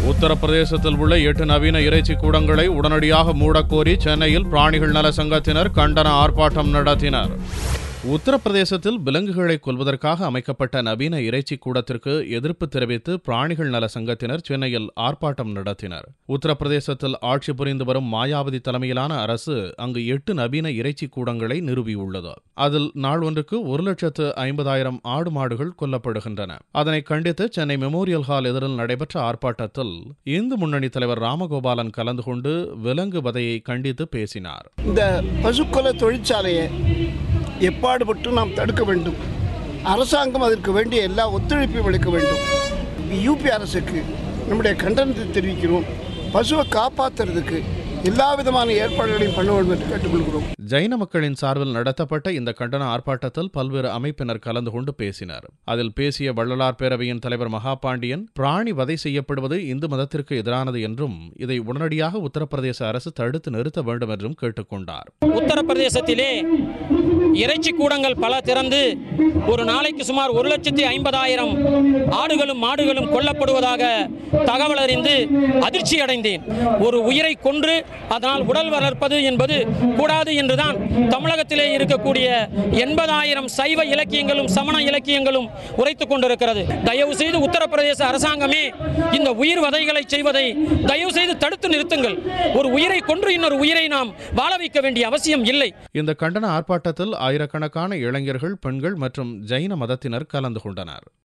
உத்தரப்பிரதேசத்தில் உள்ள எட்டு நவீன இறைச்சி கூடங்களை உடனடியாக மூடக்கோரி சென்னையில் பிராணிகள் நல சங்கத்தினர் கண்டன ஆர்ப்பாட்டம் நடத்தினர் உத்தரப்பிரதேசத்தில் விலங்குகளை கொல்வதற்காக அமைக்கப்பட்ட நவீன இறைச்சி கூடத்திற்கு எதிர்ப்பு தெரிவித்து பிராணிகள் நல சங்கத்தினர் சென்னையில் ஆர்ப்பாட்டம் நடத்தினர் உத்தரப்பிரதேசத்தில் ஆட்சி புரிந்து வரும் மாயாவதி தலைமையிலான அரசு அங்கு எட்டு நவீன இறைச்சி கூடங்களை நிறுவியுள்ளது அதில் நாள் ஒன்றுக்கு ஒரு லட்சத்து ஐம்பதாயிரம் ஆடு மாடுகள் கொல்லப்படுகின்றன அதனை கண்டித்து சென்னை மெமோரியல் ஹால் எதிரில் நடைபெற்ற ஆர்ப்பாட்டத்தில் இந்து முன்னணி தலைவர் ராமகோபாலன் கலந்து கொண்டு விலங்கு வதையை கண்டித்து பேசினார் இந்த பசுக்கொலை தொழிற்சாலையை எப்பாடுபட்டு நாம் தடுக்க வேண்டும் அரசாங்கம் அதற்கு வேண்டிய எல்லா ஒத்துழைப்பையும் அளிக்க வேண்டும் யூபி அரசுக்கு நம்முடைய கண்டனத்தை தெரிவிக்கிறோம் பசுவை காப்பாற்றுறதுக்கு எல்லா விதமான ஏற்பாடுகளையும் பண்ண வேண்டும் என்று கேட்டுக்கொள்கிறோம் ஜைன மக்களின் சார்பில் நடத்தப்பட்ட இந்த கண்டன ஆர்ப்பாட்டத்தில் பல்வேறு அமைப்பினர் கலந்து கொண்டு பேசினர் அதில் பேசிய வள்ளலார் பேரவையின் தலைவர் மகாபாண்டியன் பிராணி வதை செய்யப்படுவது இந்து மதத்திற்கு எதிரானது என்றும் இதை உடனடியாக உத்தரப்பிரதேச அரசு தடுத்து நிறுத்த வேண்டும் என்றும் கேட்டுக்கொண்டார் உத்தரப்பிரதேசத்திலே இறைச்சி கூடங்கள் பல திறந்து ஒரு நாளைக்கு சுமார் ஒரு லட்சத்தி ஐம்பதாயிரம் ஆடுகளும் மாடுகளும் கொல்லப்படுவதாக தகவல் அறிந்து அதிர்ச்சி அடைந்தேன் ஒரு உயிரை கொன்று அதனால் உடல் வளர்ப்பது என்பது கூடாது என்றுதான் தமிழகத்திலே இருக்கக்கூடிய எண்பதாயிரம் சைவ இலக்கியங்களும் சமண இலக்கியங்களும் உரைத்துக் கொண்டிருக்கிறது தயவு செய்து உத்தரப்பிரதேச அரசாங்கமே இந்த உயிர் வதைகளை செய்வதை தயவு செய்து தடுத்து நிறுத்துங்கள் ஒரு உயிரை கொன்று இன்னொரு உயிரை நாம் வாழ வைக்க வேண்டிய அவசியம் இல்லை இந்த கண்டன ஆர்ப்பாட்டத்தில் ஆயிரக்கணக்கான இளைஞர்கள் பெண்கள் மற்றும் ஜைன மதத்தினர் கலந்து கொண்டனர்